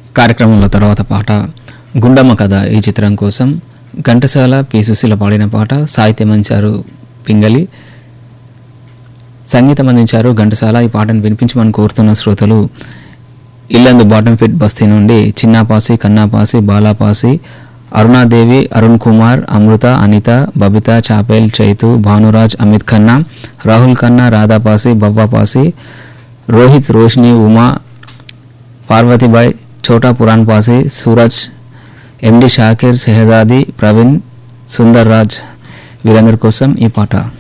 కార్యక్రమంలో తర్వాత పాట గుండమ్మ కథ ఈ చిత్రం కోసం ఘంటసాల పి సుశీల పాడిన పాట సాహిత్యం అందించారు పింగళి సంగీతం అందించారు ఘంటసాల ఈ పాటను వినిపించమని కోరుతున్న శ్రోతలు ఇల్లందు బాటం ఫిట్ బస్తీ నుండి చిన్నాపాసి కన్నాపాసి బాలాపాసి అరుణాదేవి అరుణ్ కుమార్ అమృత అనిత బబిత చాపేల్ చైతు భానురాజ్ అమిత్ ఖన్నా రాహుల్ ఖన్నా రాధాపాసి బవ్వాపాసి రోహిత్ రోష్ని ఉమా పార్వతీబాయ్ చోటా పురాణ్ పాసి సూరజ్ ఎండి షాకిర్ షెహజాది ప్రవీణ్ సుందర్ రాజ్ వీరందరి కోసం ఈ పాట